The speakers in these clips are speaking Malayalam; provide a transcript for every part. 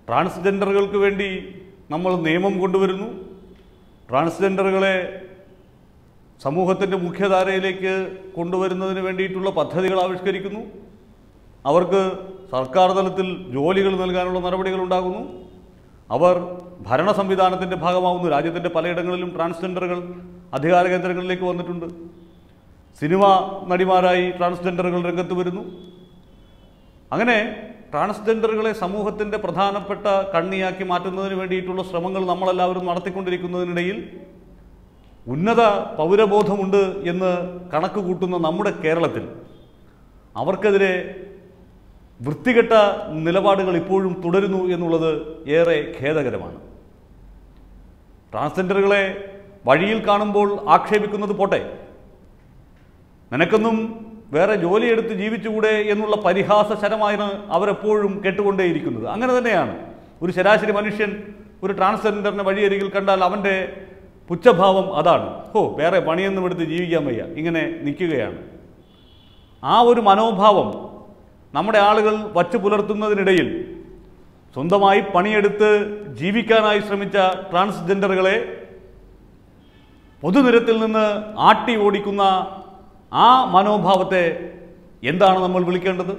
ട്രാൻസ്ജെൻഡറുകൾക്ക് വേണ്ടി നമ്മൾ നിയമം കൊണ്ടുവരുന്നു ട്രാൻസ്ജെൻഡറുകളെ സമൂഹത്തിൻ്റെ മുഖ്യധാരയിലേക്ക് കൊണ്ടുവരുന്നതിന് വേണ്ടിയിട്ടുള്ള പദ്ധതികൾ ആവിഷ്കരിക്കുന്നു അവർക്ക് സർക്കാർ തലത്തിൽ ജോലികൾ നൽകാനുള്ള നടപടികൾ ഉണ്ടാകുന്നു അവർ ഭരണ സംവിധാനത്തിൻ്റെ ഭാഗമാവുന്നു രാജ്യത്തിൻ്റെ പലയിടങ്ങളിലും ട്രാൻസ്ജെൻഡറുകൾ അധികാര കേന്ദ്രങ്ങളിലേക്ക് വന്നിട്ടുണ്ട് സിനിമ നടിമാരായി ട്രാൻസ്ജെൻഡറുകൾ രംഗത്ത് വരുന്നു അങ്ങനെ ട്രാൻസ്ജെൻഡറുകളെ സമൂഹത്തിൻ്റെ പ്രധാനപ്പെട്ട കണ്ണിയാക്കി മാറ്റുന്നതിന് വേണ്ടിയിട്ടുള്ള ശ്രമങ്ങൾ നമ്മളെല്ലാവരും നടത്തിക്കൊണ്ടിരിക്കുന്നതിനിടയിൽ ഉന്നത പൗരബോധമുണ്ട് എന്ന് കണക്ക് കൂട്ടുന്ന നമ്മുടെ കേരളത്തിൽ അവർക്കെതിരെ വൃത്തികെട്ട നിലപാടുകൾ ഇപ്പോഴും തുടരുന്നു എന്നുള്ളത് ഏറെ ഖേദകരമാണ് ട്രാൻസ്ജെൻഡറുകളെ വഴിയിൽ കാണുമ്പോൾ ആക്ഷേപിക്കുന്നത് പോട്ടെ നിനക്കൊന്നും വേറെ ജോലിയെടുത്ത് ജീവിച്ചുകൂടെ എന്നുള്ള പരിഹാസ ശരമാണ് അവരെപ്പോഴും കേട്ടുകൊണ്ടേയിരിക്കുന്നത് അങ്ങനെ തന്നെയാണ് ഒരു ശരാശരി മനുഷ്യൻ ഒരു ട്രാൻസ്ജെൻഡറിനെ വഴിയരികിൽ കണ്ടാൽ അവൻ്റെ പുച്ഛഭാവം അതാണ് ഹോ വേറെ പണിയൊന്നും എടുത്ത് ജീവിക്കാൻ വയ്യ ഇങ്ങനെ നിൽക്കുകയാണ് ആ ഒരു മനോഭാവം നമ്മുടെ ആളുകൾ വച്ചു പുലർത്തുന്നതിനിടയിൽ സ്വന്തമായി പണിയെടുത്ത് ജീവിക്കാനായി ശ്രമിച്ച ട്രാൻസ്ജെൻഡറുകളെ പൊതുനിരത്തിൽ നിന്ന് ആട്ടി ഓടിക്കുന്ന ആ മനോഭാവത്തെ എന്താണ് നമ്മൾ വിളിക്കേണ്ടത്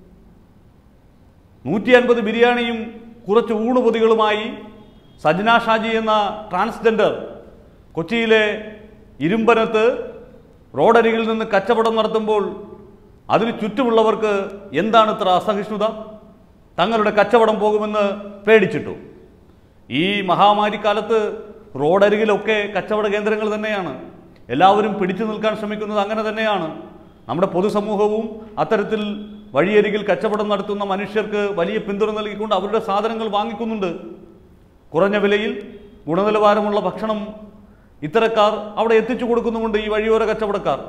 നൂറ്റി അൻപത് ബിരിയാണിയും കുറച്ച് ഊണുപൊതികളുമായി സജ്ന ഷാജി എന്ന ട്രാൻസ്ജെൻഡർ കൊച്ചിയിലെ ഇരുമ്പനത്ത് റോഡരികിൽ നിന്ന് കച്ചവടം നടത്തുമ്പോൾ അതിന് ചുറ്റുമുള്ളവർക്ക് എന്താണ് ഇത്ര അസഹിഷ്ണുത തങ്ങളുടെ കച്ചവടം പോകുമെന്ന് പേടിച്ചിട്ടു ഈ മഹാമാരിക്കാലത്ത് റോഡരികിലൊക്കെ കച്ചവട കേന്ദ്രങ്ങൾ തന്നെയാണ് എല്ലാവരും പിടിച്ചു നിൽക്കാൻ ശ്രമിക്കുന്നത് അങ്ങനെ തന്നെയാണ് നമ്മുടെ പൊതുസമൂഹവും അത്തരത്തിൽ വഴിയരികിൽ കച്ചവടം നടത്തുന്ന മനുഷ്യർക്ക് വലിയ പിന്തുണ നൽകിക്കൊണ്ട് അവരുടെ സാധനങ്ങൾ വാങ്ങിക്കുന്നുണ്ട് കുറഞ്ഞ വിലയിൽ ഗുണനിലവാരമുള്ള ഭക്ഷണം ഇത്തരക്കാർ അവിടെ എത്തിച്ചു കൊടുക്കുന്നുമുണ്ട് ഈ വഴിയോര കച്ചവടക്കാർ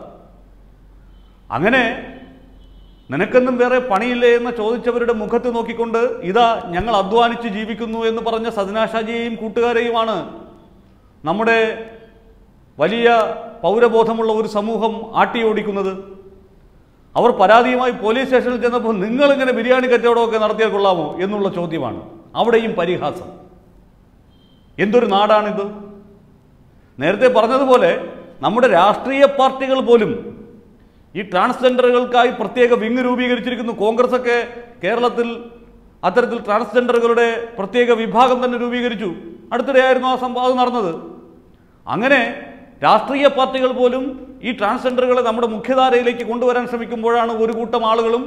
അങ്ങനെ നിനക്കെന്നും വേറെ പണിയില്ലേ എന്ന് ചോദിച്ചവരുടെ മുഖത്ത് നോക്കിക്കൊണ്ട് ഇതാ ഞങ്ങൾ അധ്വാനിച്ച് ജീവിക്കുന്നു എന്ന് പറഞ്ഞ സദനാഷാജിയെയും കൂട്ടുകാരെയുമാണ് നമ്മുടെ വലിയ പൗരബോധമുള്ള ഒരു സമൂഹം ആട്ടിയോടിക്കുന്നത് അവർ പരാതിയുമായി പോലീസ് സ്റ്റേഷനിൽ ചെന്നപ്പോൾ നിങ്ങളിങ്ങനെ ബിരിയാണി കച്ചവടമൊക്കെ നടത്തിയാൽ കൊള്ളാമോ എന്നുള്ള ചോദ്യമാണ് അവിടെയും പരിഹാസം എന്തൊരു നാടാണിത് നേരത്തെ പറഞ്ഞതുപോലെ നമ്മുടെ രാഷ്ട്രീയ പാർട്ടികൾ പോലും ഈ ട്രാൻസ്ജെൻഡറുകൾക്കായി പ്രത്യേക വിങ് രൂപീകരിച്ചിരിക്കുന്നു കോൺഗ്രസ് ഒക്കെ കേരളത്തിൽ അത്തരത്തിൽ ട്രാൻസ്ജെൻഡറുകളുടെ പ്രത്യേക വിഭാഗം തന്നെ രൂപീകരിച്ചു അടുത്തിടെയായിരുന്നു ആ സംഭവം അത് നടന്നത് അങ്ങനെ രാഷ്ട്രീയ പാർട്ടികൾ പോലും ഈ ട്രാൻസ്ജെൻഡറുകളെ നമ്മുടെ മുഖ്യധാരയിലേക്ക് കൊണ്ടുവരാൻ ശ്രമിക്കുമ്പോഴാണ് ഒരു കൂട്ടം ആളുകളും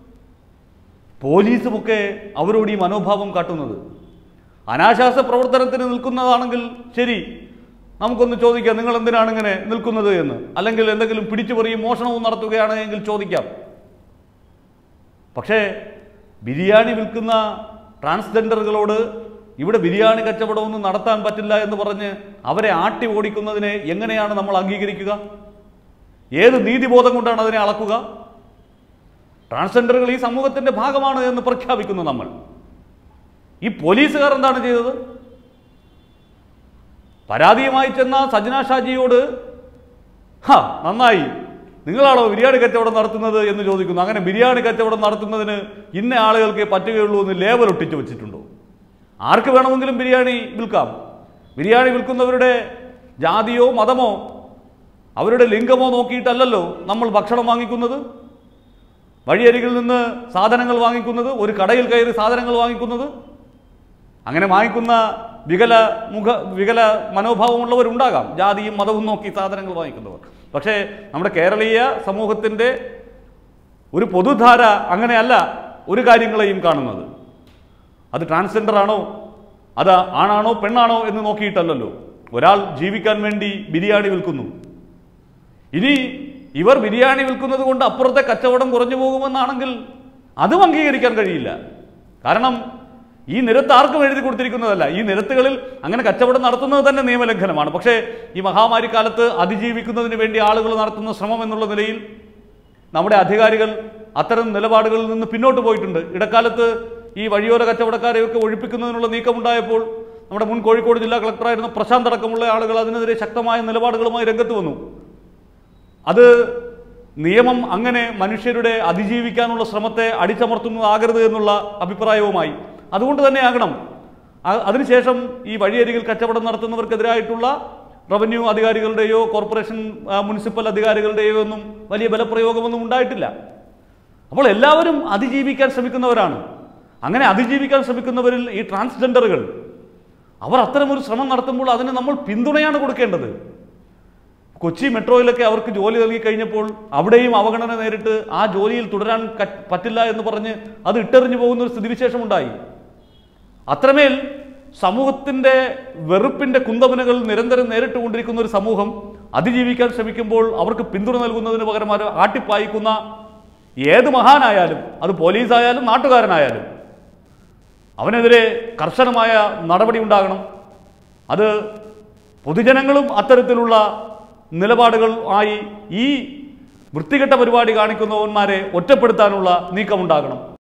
പോലീസുമൊക്കെ അവരോട് ഈ മനോഭാവം കാട്ടുന്നത് അനാശാസ പ്രവർത്തനത്തിന് നിൽക്കുന്നതാണെങ്കിൽ ശരി നമുക്കൊന്ന് ചോദിക്കാം നിങ്ങൾ എന്തിനാണ് ഇങ്ങനെ നിൽക്കുന്നത് എന്ന് അല്ലെങ്കിൽ എന്തെങ്കിലും പിടിച്ചുപറിയും മോഷണവും നടത്തുകയാണ് എങ്കിൽ ചോദിക്കാം പക്ഷേ ബിരിയാണി വിൽക്കുന്ന ട്രാൻസ്ജെൻഡറുകളോട് ഇവിടെ ബിരിയാണി കച്ചവടമൊന്നും നടത്താൻ പറ്റില്ല എന്ന് പറഞ്ഞ് അവരെ ആട്ടി ഓടിക്കുന്നതിനെ എങ്ങനെയാണ് നമ്മൾ അംഗീകരിക്കുക ഏത് നീതിബോധം കൊണ്ടാണ് അതിനെ അളക്കുക ട്രാൻസ്ജെൻഡറുകൾ ഈ സമൂഹത്തിന്റെ ഭാഗമാണ് എന്ന് പ്രഖ്യാപിക്കുന്നു നമ്മൾ ഈ പോലീസുകാർ എന്താണ് ചെയ്തത് പരാതിയുമായി ചെന്ന സജ്ന ഷാജിയോട് ഹാ നന്നായി നിങ്ങളാണോ ബിരിയാണി കച്ചവടം നടത്തുന്നത് എന്ന് ചോദിക്കുന്നു അങ്ങനെ ബിരിയാണി കച്ചവടം നടത്തുന്നതിന് ഇന്ന ആളുകൾക്ക് പറ്റുകയുള്ളൂ എന്ന് ലേബൽ ഒട്ടിച്ചു വെച്ചിട്ടുണ്ടോ ആർക്ക് വേണമെങ്കിലും ബിരിയാണി വിൽക്കാം ബിരിയാണി വിൽക്കുന്നവരുടെ ജാതിയോ മതമോ അവരുടെ ലിംഗമോ നോക്കിയിട്ടല്ലല്ലോ നമ്മൾ ഭക്ഷണം വാങ്ങിക്കുന്നത് വഴിയരികിൽ നിന്ന് സാധനങ്ങൾ വാങ്ങിക്കുന്നത് ഒരു കടയിൽ കയറി സാധനങ്ങൾ വാങ്ങിക്കുന്നത് അങ്ങനെ വാങ്ങിക്കുന്ന വികല മുഖ വികല മനോഭാവമുള്ളവരുണ്ടാകാം ജാതിയും മതവും നോക്കി സാധനങ്ങൾ വാങ്ങിക്കുന്നവർ പക്ഷേ നമ്മുടെ കേരളീയ സമൂഹത്തിൻ്റെ ഒരു പൊതുധാര അങ്ങനെയല്ല ഒരു കാര്യങ്ങളെയും കാണുന്നത് അത് ട്രാൻസ്ജെൻഡർ ആണോ അത് ആണാണോ പെണ്ണാണോ എന്ന് നോക്കിയിട്ടല്ലല്ലോ ഒരാൾ ജീവിക്കാൻ വേണ്ടി ബിരിയാണി വിൽക്കുന്നു ഇനി ഇവർ ബിരിയാണി വിൽക്കുന്നത് കൊണ്ട് അപ്പുറത്തെ കച്ചവടം കുറഞ്ഞു പോകുമെന്നാണെങ്കിൽ അതും അംഗീകരിക്കാൻ കഴിയില്ല കാരണം ഈ നിരത്ത് ആർക്കും എഴുതി കൊടുത്തിരിക്കുന്നതല്ല ഈ നിരത്തുകളിൽ അങ്ങനെ കച്ചവടം നടത്തുന്നത് തന്നെ നിയമലംഘനമാണ് പക്ഷേ ഈ മഹാമാരി കാലത്ത് അതിജീവിക്കുന്നതിന് വേണ്ടി ആളുകൾ നടത്തുന്ന ശ്രമം എന്നുള്ള നിലയിൽ നമ്മുടെ അധികാരികൾ അത്തരം നിലപാടുകളിൽ നിന്ന് പിന്നോട്ട് പോയിട്ടുണ്ട് ഇടക്കാലത്ത് ഈ വഴിയോര കച്ചവടക്കാരെയൊക്കെ ഒഴിപ്പിക്കുന്നതിനുള്ള നീക്കമുണ്ടായപ്പോൾ നമ്മുടെ മുൻ കോഴിക്കോട് ജില്ലാ കളക്ടറായിരുന്ന പ്രശാന്ത് അടക്കമുള്ള ആളുകൾ അതിനെതിരെ ശക്തമായ നിലപാടുകളുമായി രംഗത്ത് വന്നു അത് നിയമം അങ്ങനെ മനുഷ്യരുടെ അതിജീവിക്കാനുള്ള ശ്രമത്തെ അടിച്ചമർത്തുന്നതാകരുത് എന്നുള്ള അഭിപ്രായവുമായി അതുകൊണ്ട് തന്നെയാകണം ആ- അതിനുശേഷം ഈ വഴിയരികിൽ കച്ചവടം നടത്തുന്നവർക്കെതിരായിട്ടുള്ള റവന്യൂ അധികാരികളുടെയോ കോർപ്പറേഷൻ ആ, മുനിസിപ്പൽ അധികാരികളുടെയോ ഒന്നും വലിയ ബലപ്രയോഗമൊന്നും ഉണ്ടായിട്ടില്ല അപ്പോൾ എല്ലാവരും അതിജീവിക്കാൻ ശ്രമിക്കുന്നവരാണ് അങ്ങനെ അതിജീവിക്കാൻ ശ്രമിക്കുന്നവരിൽ ഈ ട്രാൻസ്ജെൻഡറുകൾ അവർ അത്തരമൊരു ശ്രമം നടത്തുമ്പോൾ അതിന് നമ്മൾ പിന്തുണയാണ് കൊടുക്കേണ്ടത് കൊച്ചി മെട്രോയിലൊക്കെ അവർക്ക് ജോലി നൽകി കഴിഞ്ഞപ്പോൾ അവിടെയും അവഗണന നേരിട്ട് ആ ജോലിയിൽ തുടരാൻ ക- പറ്റില്ല എന്ന് പറഞ്ഞ് അത് ഇട്ടെറിഞ്ഞു പോകുന്ന ഒരു സ്ഥിതിവിശേഷം ഉണ്ടായി അത്രമേൽ സമൂഹത്തിന്റെ വെറുപ്പിന്റെ കുന്തവനകൾ നിരന്തരം നേരിട്ടുകൊണ്ടിരിക്കുന്ന ഒരു സമൂഹം അതിജീവിക്കാൻ ശ്രമിക്കുമ്പോൾ അവർക്ക് പിന്തുണ നൽകുന്നതിന് പകരം അവർ ആട്ടിപ്പായിക്കുന്ന ഏത് മഹാനായാലും അത് പോലീസായാലും നാട്ടുകാരനായാലും അവനെതിരെ കർശനമായ നടപടി ഉണ്ടാകണം അത് പൊതുജനങ്ങളും അത്തരത്തിലുള്ള നിലപാടുകൾ ആയി ഈ വൃത്തികെട്ട പരിപാടി കാണിക്കുന്നവന്മാരെ ഒറ്റപ്പെടുത്താനുള്ള നീക്കമുണ്ടാകണം